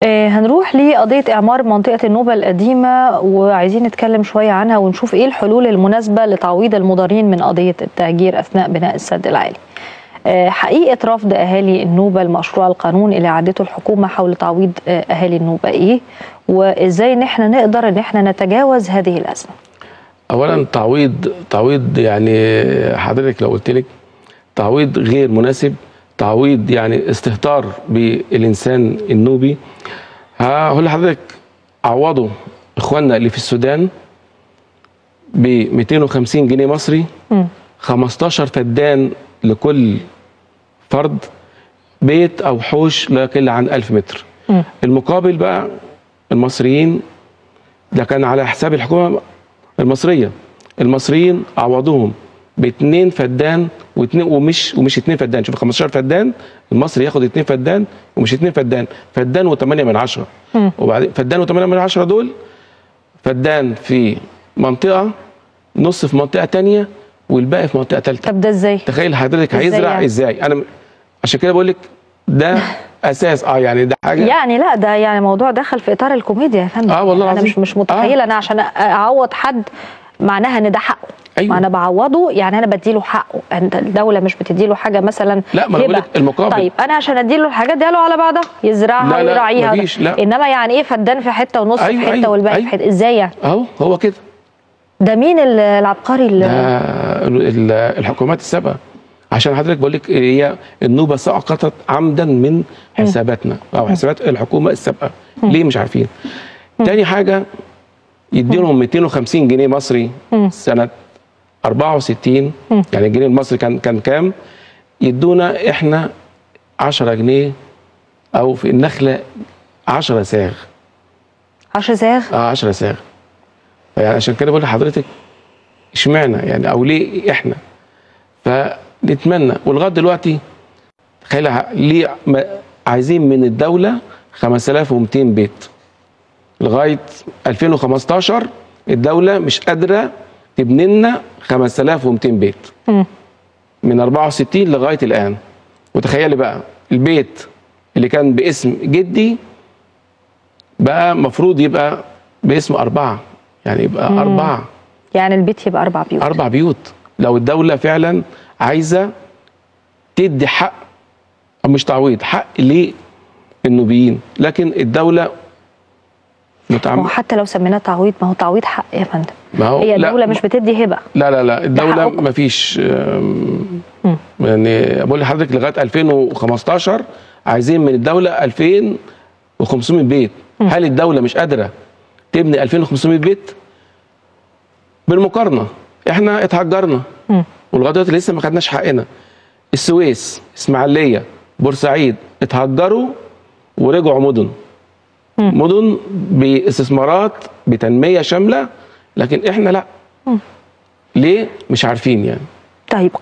آه، هنروح لقضية إعمار منطقة النوبة القديمة وعايزين نتكلم شوية عنها ونشوف إيه الحلول المناسبة لتعويض المضارين من قضية التهجير أثناء بناء السد العالي. آه، حقيقة رفض أهالي النوبة لمشروع القانون اللي أعدته الحكومة حول تعويض آه، أهالي النوبة إيه؟ وإزاي إن إحنا نقدر إن إحنا نتجاوز هذه الأزمة؟ اولا تعويض تعويض يعني حضرتك لو قلت لك تعويض غير مناسب تعويض يعني استهتار بالانسان النوبي هقول لحضرتك عوضوا اخواننا اللي في السودان ب 250 جنيه مصري مم. 15 فدان لكل فرد بيت او حوش لا يقل عن 1000 متر مم. المقابل بقى المصريين ده كان على حساب الحكومه المصريه المصريين عوضوهم باثنين فدان واثنين ومش ومش اثنين فدان شوف 15 فدان المصري ياخد اثنين فدان ومش اثنين فدان فدان و8 من عشرة مم. وبعدين فدان و8 من عشرة دول فدان في منطقه نص في منطقه تانية والباقي في منطقه ثالثه طب ده إزاي؟ تخيل حضرتك إزاي هيزرع يعني؟ ازاي انا م- عشان كده بقول لك ده اساس اه يعني ده حاجه يعني لا ده يعني موضوع دخل في إطار الكوميديا يا فندم آه والله أنا العظيم. مش مش متخيلة أنا عشان أعوض حد معناها إن ده حقه أيوة. ما انا بعوضه يعني انا بديله حقه انت الدوله مش بتديله حاجه مثلا لا، ما أنا بقول هبة. لك المقابل. طيب انا عشان اديله الحاجات دي له على بعضها يزرعها لا، لا، ويراعيها مفيش، لا. انما يعني ايه فدان في حته ونص أيوة، في حته أيوة، والباقي أيوة. في حته ازاي يعني اهو هو كده ده مين ال- العبقري اللي ده ال- الحكومات السابقه عشان حضرتك بقول لك هي النوبه سقطت عمدا من حساباتنا او حسابات الحكومه السابقه ليه مش عارفين تاني حاجه يديلهم 250 جنيه مصري سنه 64 يعني الجنيه المصري كان كان كام يدونا احنا 10 جنيه او في النخله 10 ساغ 10 زاغ اه 10 ساغ يعني عشان كده بقول لحضرتك اشمعنى يعني او ليه احنا فنتمنى ولغايه دلوقتي تخيل ع- ليه ما- عايزين من الدوله 5200 بيت لغايه 2015 الدوله مش قادره تبني لنا 5200 بيت مم. من 64 لغايه الان وتخيلي بقى البيت اللي كان باسم جدي بقى مفروض يبقى باسم أربعة يعني يبقى أربعة يعني البيت يبقى اربع بيوت أربع بيوت لو الدولة فعلا عايزة تدي حق أو مش تعويض حق للنوبيين لكن الدولة ما هو متعم... حتى لو سميناه تعويض ما هو تعويض حق يا فندم ما هو هي لا، الدوله مش بتدي هبه لا لا لا الدولة حقكم. ما فيش أم، مم. يعني بقول لحضرتك لغاية 2015 عايزين من الدولة 2500 بيت هل الدولة مش قادرة تبني 2500 بيت بالمقارنة احنا اتهجرنا مم. ولغاية دلوقتي لسه ما خدناش حقنا السويس اسماعيلية بورسعيد اتهجروا ورجعوا مدن مدن باستثمارات بتنمية شاملة لكن احنا لا ليه مش عارفين يعني طيب